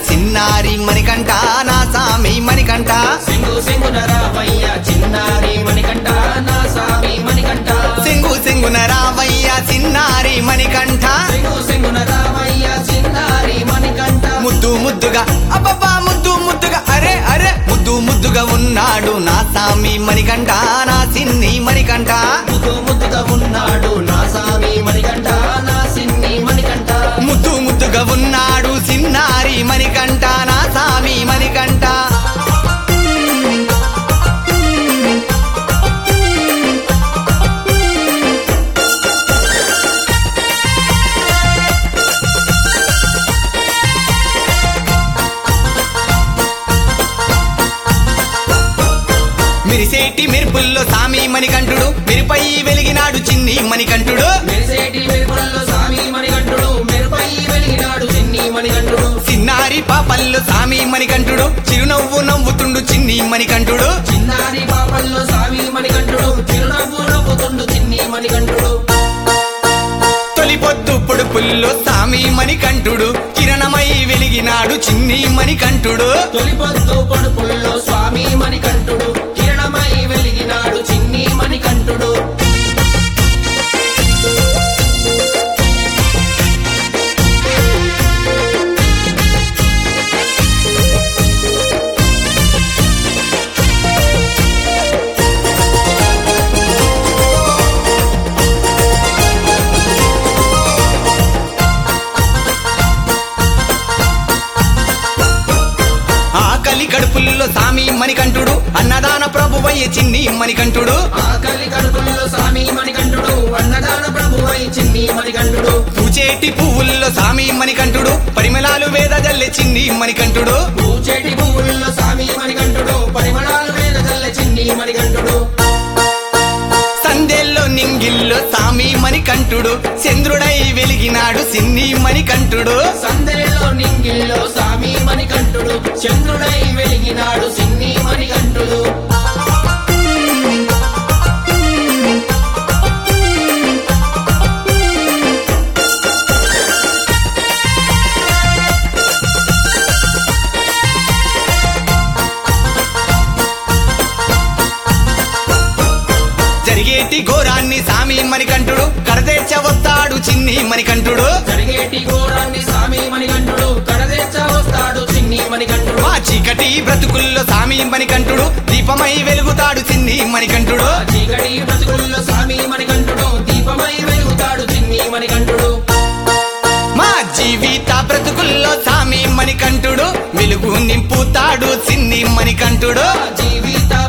చిన్నారి మణికంఠ నా సామి మణికంఠ సింగు సింగున రామయ్య చిన్నారి మణికంఠ నా స్వామి మణికంఠ సింగు సింగున రావయ్య చిన్నారి మణికంఠ సింగు సింగున రామయ్య చిన్నారి మణికంఠ ముద్దు ముద్దుగా అబ్బబ్బా ముద్దు ముద్దుగా అరే అరే ముద్దు ముద్దుగా ఉన్నాడు నా సామి మణికంఠ నా సిన్ని మణికంఠ ముద్దు ముద్దుగా ఉన్నాడు నా స్వామి మణికంఠ నా సిన్ని మణికంఠ ముద్దు ముద్దుగా ఉన్నాడు చిన్నారి మణికంఠ నా సామి మణికంఠ మిరిసేటి మెరుపుల్లో సామి మణికంఠుడు మెరుపై వెలిగినాడు చిన్ని మణికంఠుడు మెరిసేటి మెరుపుల్లో స్వామి మణికంఠుడు మెరుపై వెలిగినాడు చిన్ని మణికంఠుడు చిన్నారి పాపల్లో సామి మణికంఠుడు చిరునవ్వు నవ్వుతుండు చిన్ని మణికంఠుడు చిన్నారి పాపల్లో స్వామి మణికంఠుడు చిరునవ్వు నవ్వుతుండు చిన్ని మణికంఠుడు తొలి పొద్దు పొడుపుల్లో సామి మణికంఠుడు కిరణమై వెలిగినాడు చిన్ని మణికంఠుడు తొలి పొద్దు పడుపుల్లో స్వామి మణికంఠుడు కిరణమై వెలిగినాడు చిన్ని మణికంఠుడు ఆకలి కడుపుల్లో సామి మణికంఠుడు అన్నదాన ప్రభువయ్య చిన్ని మణికంఠుడు ఆకలి కడుపుల్లో స్వామి మణికంఠుడు అన్నదాన ప్రభువై చిన్ని మణికంఠుడు పూచేటి పువ్వుల్లో సామి మణికంఠుడు పరిమళాలు వేద జల్లె చిన్ని మణికంఠుడు పూచేటి పువ్వుల్లో స్వామి మణికంఠుడు పరిమళాలు వేద చల్ల చిన్ని మణికంఠుడు సందెల్లో నింగిల్లో సామి మణికంఠుడు చంద్రుడై వెలిగినాడు సిన్ని మణికంఠుడు సందేలో నింగిల్లో స్వామి మణికంఠుడు చంద్రుడై వెలిగినాడు సిన్ని మణికంఠుడు జరిగేటి ఘోరాన్ని సామి మణికంఠుడు కడతేర్చ వస్తాడు చిన్ని మణికంఠుడు జరిగేటి ఘోరాన్ని స్వామి మణికంఠుడు కడదేచ్చ వస్తాడు చిన్ని మణికంఠుడు మా చీకటి బ్రతుకుల్లో సామి మణికంఠుడు దీపమై వెలుగుతాడు చిన్ని మణికంఠుడు ఆ చీకటి బ్రతుకుల్లో స్వామి మణికంఠుడు దీపమై వెలుగుతాడు చిన్ని మణికంఠుడు మా జీవిత బ్రతుకుల్లో సామి మణికంఠుడు వెలుగు నింపుతాడు చిన్ని మణికంఠుడు ఆ జీవిత